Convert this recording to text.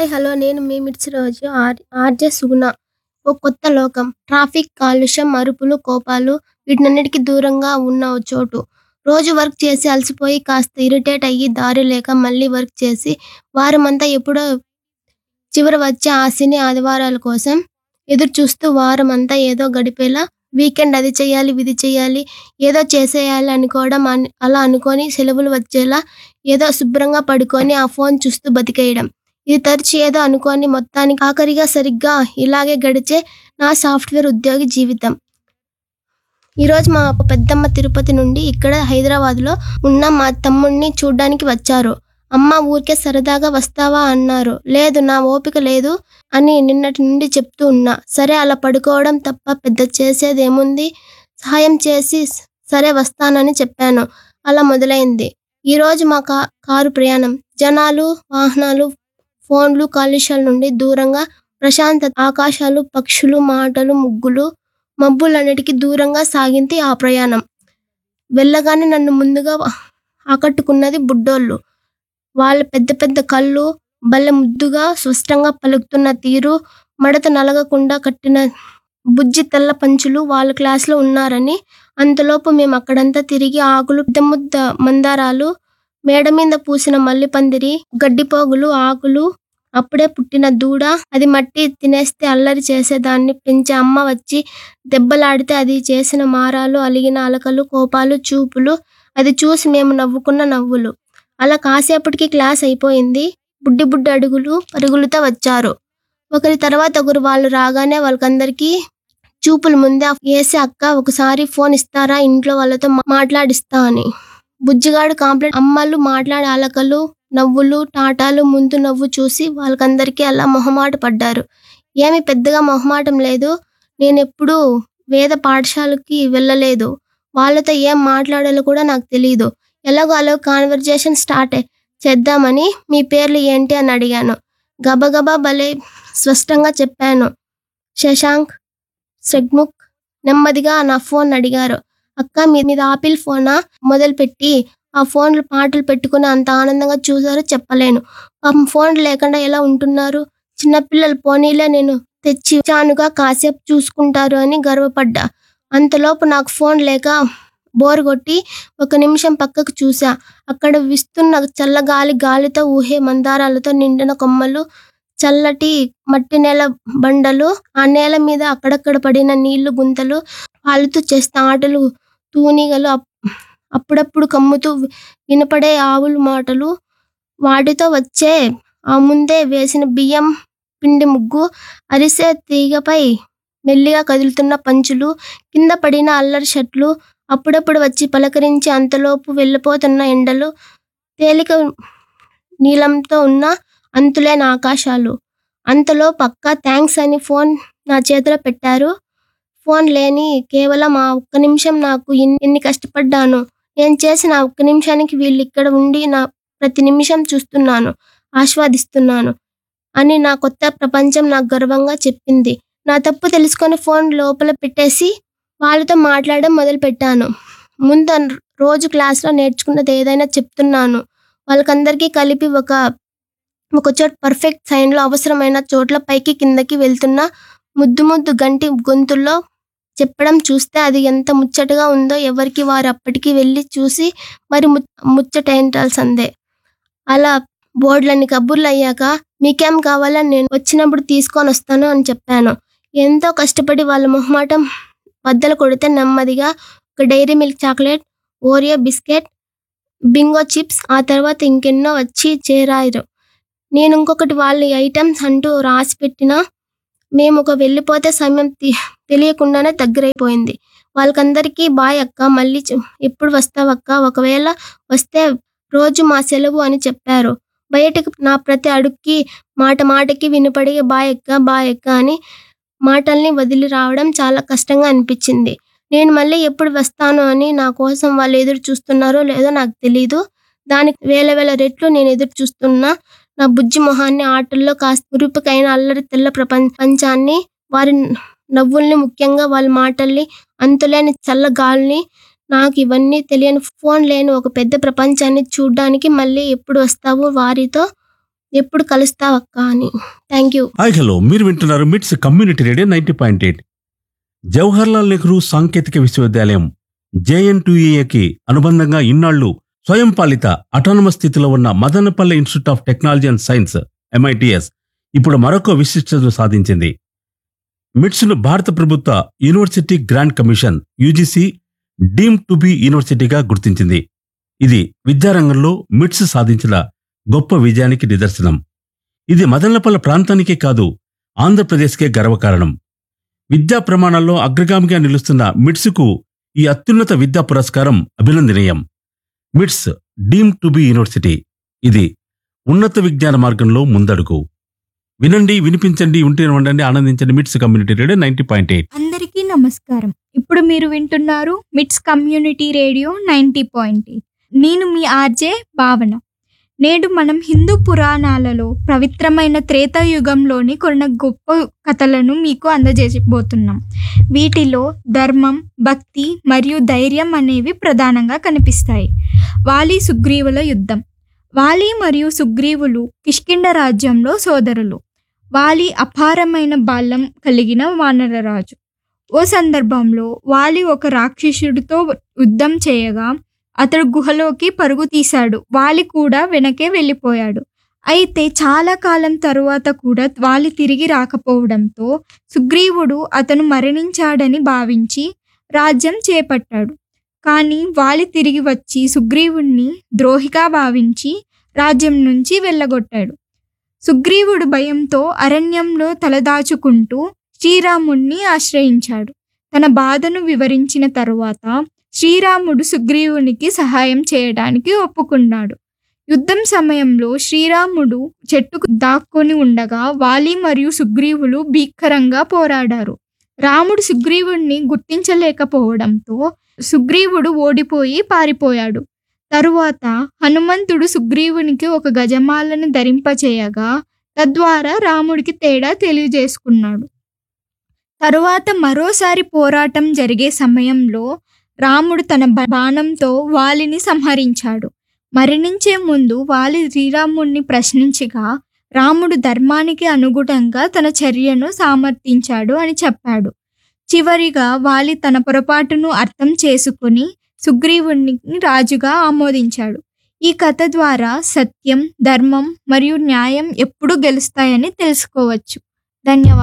hi hello నేను మీ మిర్చి రోజు ఆర్ ఆర్జే సుగుణ ఓ కొత్త లోకం ట్రాఫిక్ కాలుష్యం అరుపులు కోపాలు వీటినన్నిటికీ దూరంగా ఉన్న ఓ చోటు రోజు వర్క్ చేసి అలసిపోయి కాస్త ఇరిటేట్ అయ్యి దారి లేక మళ్ళీ వర్క్ చేసి వారమంతా ఎప్పుడో చివర వచ్చే ఆ సినీ ఆదివారాల కోసం ఎదురు చూస్తూ వారం అంతా ఏదో గడిపేలా వీకెండ్ అది చేయాలి ఇది చేయాలి ఏదో చేసేయాలి అనుకోవడం అన్- అలా అనుకొని సెలవులు వచ్చేలా ఏదో శుభ్రంగా పడుకొని ఆ ఫోన్ చూస్తూ బతికేయడం ఇది తరచి ఏదో అనుకోని మొత్తానికి ఆఖరిగా సరిగ్గా ఇలాగే గడిచే నా సాఫ్ట్వేర్ ఉద్యోగి జీవితం ఈరోజు మా పెద్దమ్మ తిరుపతి నుండి ఇక్కడ హైదరాబాద్లో ఉన్న మా తమ్ముడిని చూడ్డానికి వచ్చారు అమ్మ ఊరికే సరదాగా వస్తావా అన్నారు లేదు నా ఓపిక లేదు అని నిన్నటి నుండి చెప్తూ ఉన్నా సరే అలా పడుకోవడం తప్ప పెద్ద చేసేదేముంది సహాయం చేసి సరే వస్తానని చెప్పాను అలా మొదలైంది ఈరోజు మా కా కారు ప్రయాణం జనాలు వాహనాలు ఫోన్లు కాలుష్యాల నుండి దూరంగా ప్రశాంత ఆకాశాలు పక్షులు మాటలు ముగ్గులు మబ్బులన్నిటికీ దూరంగా సాగింది ఆ ప్రయాణం వెళ్ళగానే నన్ను ముందుగా ఆకట్టుకున్నది బుడ్డోళ్ళు వాళ్ళ పెద్ద పెద్ద కళ్ళు భలే ముద్దుగా స్పష్టంగా పలుకుతున్న తీరు మడత నలగకుండా కట్టిన బుజ్జి తెల్ల పంచులు వాళ్ళ క్లాస్లో ఉన్నారని అంతలోపు మేము అక్కడంతా తిరిగి ఆకులు పెద్ద ముద్ద మందారాలు మేడ మీద పూసిన మల్లిపందిరి గడ్డిపోగులు ఆకులు అప్పుడే పుట్టిన దూడ అది మట్టి తినేస్తే అల్లరి చేసేదాన్ని పెంచే అమ్మ వచ్చి దెబ్బలాడితే అది చేసిన మారాలు అలిగిన అలకలు కోపాలు చూపులు అది చూసి మేము నవ్వుకున్న నవ్వులు అలా కాసేపటికి క్లాస్ అయిపోయింది బుడ్డి బుడ్డి అడుగులు పరుగులతో వచ్చారు ఒకరి తర్వాత ఒకరు వాళ్ళు రాగానే వాళ్ళకందరికీ చూపులు ముందే వేసి అక్క ఒకసారి ఫోన్ ఇస్తారా ఇంట్లో వాళ్ళతో మా- మాట్లాడిస్తా అని బుజ్జిగాడు కాంప్లైంట్ అమ్మలు మాట్లాడే అలకలు నవ్వులు టాటాలు ముందు నవ్వు చూసి వాళ్ళకందరికీ అలా మొహమాట పడ్డారు ఏమి పెద్దగా మొహమాటం లేదు నేను ఎప్పుడూ వేద పాఠశాలకి వెళ్ళలేదు వాళ్ళతో ఏం మాట్లాడాలో కూడా నాకు తెలియదు ఎలాగో అలా కాన్వర్జేషన్ స్టార్ట్ చేద్దామని మీ పేర్లు ఏంటి అని అడిగాను గబగబా భలే స్పష్టంగా చెప్పాను శశాంక్ సెగ్ముక్ నెమ్మదిగా నా ఫోన్ అడిగారు అక్క మీ మీద ఆపిల్ ఫోనా మొదలుపెట్టి ఆ ఫోన్లు పాటలు పెట్టుకుని అంత ఆనందంగా చూసారో చెప్పలేను పాపం ఫోన్ లేకుండా ఎలా ఉంటున్నారు చిన్నపిల్లలు పోనీలే నేను తెచ్చి చానుగా కాసేపు చూసుకుంటారు అని గర్వపడ్డా అంతలోపు నాకు ఫోన్ లేక బోర్ కొట్టి ఒక నిమిషం పక్కకు చూసా అక్కడ విస్తున్న చల్లగాలి గాలితో ఊహే మందారాలతో నిండిన కొమ్మలు చల్లటి మట్టి నేల బండలు ఆ నేల మీద అక్కడక్కడ పడిన నీళ్లు గుంతలు వాళ్ళతో చేసిన ఆటలు తూనిగలు అప్- అప్పుడప్పుడు కమ్ముతూ వినపడే ఆవుల మాటలు వాటితో వచ్చే ఆ ముందే వేసిన బియ్యం పిండి ముగ్గు అరిసే తీగపై మెల్లిగా కదులుతున్న పంచులు కింద పడిన అల్లరి షట్లు అప్పుడప్పుడు వచ్చి పలకరించి అంతలోపు వెళ్ళిపోతున్న ఎండలు తేలిక నీలంతో ఉన్న అంతులేని ఆకాశాలు అంతలో పక్కా థ్యాంక్స్ అని ఫోన్ నా చేతిలో పెట్టారు ఫోన్ లేని కేవలం ఆ ఒక్క నిమిషం నాకు ఇన్- ఎన్ని కష్టపడ్డాను నేను చేసిన ఆ ఒక్క నిమిషానికి వీళ్ళు ఇక్కడ ఉండి నా ప్రతి నిమిషం చూస్తున్నాను ఆస్వాదిస్తున్నాను అని నా కొత్త ప్రపంచం నాకు గర్వంగా చెప్పింది నా తప్పు తెలుసుకొని ఫోన్ లోపల పెట్టేసి వాళ్ళతో మాట్లాడడం మొదలు పెట్టాను ముందు అన్- రోజు క్లాస్లో నేర్చుకున్నది ఏదైనా చెప్తున్నాను వాళ్ళకందరికీ కలిపి ఒక ఒక చోట పర్ఫెక్ట్ సైన్లో అవసరమైన చోట్ల పైకి కిందకి వెళ్తున్న ముద్దు ముద్దు గంటి గొంతుల్లో చెప్పడం చూస్తే అది ఎంత ముచ్చటగా ఉందో ఎవరికి వారు అప్పటికి వెళ్ళి చూసి మరి ము ముచ్చటేంటాల్సిందే అలా బోర్డులన్నీ కబుర్లు అయ్యాక మీకేం కావాలని నేను వచ్చినప్పుడు తీసుకొని వస్తాను అని చెప్పాను ఎంతో కష్టపడి వాళ్ళ మొహమాటం బద్దలు కొడితే నెమ్మదిగా ఒక Dairy Milk chocolate Oreo biscuit Bingo chips ఆ తర్వాత ఇంకెన్నో వచ్చి చేరారు నేను ఇంకొకటి వాళ్ళ ఐటమ్స్ అంటూ రాసి పెట్టినా మేము ఒక వెళ్ళిపోతే సమయం తి- తెలియకుండానే దగ్గరైపోయింది వాళ్ళకందరికీ బాయ్ అక్క మళ్ళీ చ- ఎప్పుడు వస్తావక్క ఒకవేళ వస్తే రోజు మా సెలవు అని చెప్పారు బయటకు నా ప్రతి అడుగుకి మాట మాటకి వినపడి బాయ్ అక్క బాయ్ అక్క అని మాటల్ని వదిలి రావడం చాలా కష్టంగా అనిపించింది నేను మళ్ళీ ఎప్పుడు వస్తాను అని నా కోసం వాళ్ళు ఎదురు చూస్తున్నారో లేదో నాకు తెలీదు దానికి వేల వేల రెట్లు నేను ఎదురు చూస్తున్నా నా బుజ్జి మొహాన్ని ఆటల్లో కాస్త మురిపికైన అల్లరి తెల్ల ప్రపంచాన్ని వారి నవ్వుల్ని ముఖ్యంగా వాళ్ళ మాటల్ని అంతులేని చల్ల గాలిని నాకు ఇవన్నీ తెలియని ఫోన్ లేని ఒక పెద్ద ప్రపంచాన్ని చూడ్డానికి మళ్ళీ ఎప్పుడు వస్తావు వారితో ఎప్పుడు కలుస్తావక్క అని థ్యాంక్ యూ హాయ్ హలో మీరు వింటున్నారు MITS community radio ninety point eight Jawaharlal Nehru సాంకేతిక విశ్వవిద్యాలయం జేఎన్టీఏకి అనుబంధంగా ఇన్నాళ్లు స్వయం పాలిత అటానమస్ స్థితిలో ఉన్న Madanapalle institute of technology and science M I T S ఇప్పుడు మరొక విశిష్టతను సాధించింది మిట్స్ను భారత ప్రభుత్వ university grant commission U G C deem to be యూనివర్సిటీగా గుర్తించింది ఇది విద్యారంగంలో మిట్స్ సాధించిన గొప్ప విజయానికి నిదర్శనం ఇది మదనపల్లె ప్రాంతానికే కాదు ఆంధ్రప్రదేశ్కే గర్వకారణం విద్యా ప్రమాణాల్లో అగ్రగామిగా నిలుస్తున్న మిట్స్కు ఈ అత్యున్నత విద్యా పురస్కారం అభినందనీయం మిట్స్ డీమ్ టు బి యూనివర్సిటీ ఇది ఉన్నత విజ్ఞాన మార్గంలో ముందడుగు వినండి వినిపించండి ఉంటే ఉండండి ఆనందించండి MITS community radio ninety point eight అందరికీ నమస్కారం ఇప్పుడు మీరు వింటున్నారు MITS community radio ninety point నేను మీ ఆర్జే భావన నేడు మనం హిందూ పురాణాలలో పవిత్రమైన త్రేతాయుగంలోని కొన్ని గొప్ప కథలను మీకు అందజేయబోతున్నాం వీటిలో ధర్మం భక్తి మరియు ధైర్యం అనేవి ప్రధానంగా కనిపిస్తాయి వాలి సుగ్రీవుల యుద్ధం వాలి మరియు సుగ్రీవులు కిష్కిండ రాజ్యంలో సోదరులు వాలి అపారమైన బాల్యం కలిగిన వానరరాజు ఓ సందర్భంలో వాలి ఒక రాక్షసుడితో యుద్ధం చేయగా అతడు గుహలోకి పరుగు తీశాడు వాలి కూడా వెనకే వెళ్ళిపోయాడు అయితే చాలా కాలం తరువాత కూడా వాలి తిరిగి రాకపోవడంతో సుగ్రీవుడు అతను మరణించాడని భావించి రాజ్యం చేపట్టాడు కానీ వాలి తిరిగి వచ్చి సుగ్రీవుణ్ణి ద్రోహిగా భావించి రాజ్యం నుంచి వెళ్ళగొట్టాడు సుగ్రీవుడు భయంతో అరణ్యంలో తలదాచుకుంటూ శ్రీరాముణ్ణి ఆశ్రయించాడు తన బాధను వివరించిన తరువాత శ్రీరాముడు సుగ్రీవునికి సహాయం చేయడానికి ఒప్పుకున్నాడు యుద్ధం సమయంలో శ్రీరాముడు చెట్టుకు దాక్కొని ఉండగా వాలి మరియు సుగ్రీవులు భీకరంగా పోరాడారు రాముడు సుగ్రీవుణ్ణి గుర్తించలేకపోవడంతో సుగ్రీవుడు ఓడిపోయి పారిపోయాడు తరువాత హనుమంతుడు సుగ్రీవునికి ఒక గజమాలను ధరింపచేయగా తద్వారా రాముడికి తేడా తెలియజేసుకున్నాడు తరువాత మరోసారి పోరాటం జరిగే సమయంలో రాముడు తన బ- బాణంతో వాలిని సంహరించాడు మరణించే ముందు వాలి శ్రీరాముణ్ణి ప్రశ్నించగా రాముడు ధర్మానికి అనుగుణంగా తన చర్యను సమర్థించాడు అని చెప్పాడు చివరిగా వాలి తన పొరపాటును అర్థం చేసుకుని సుగ్రీవుణ్ణి రాజుగా ఆమోదించాడు ఈ కథ ద్వారా సత్యం ధర్మం మరియు న్యాయం ఎప్పుడు గెలుస్తాయని తెలుసుకోవచ్చు ధన్యవాదాలు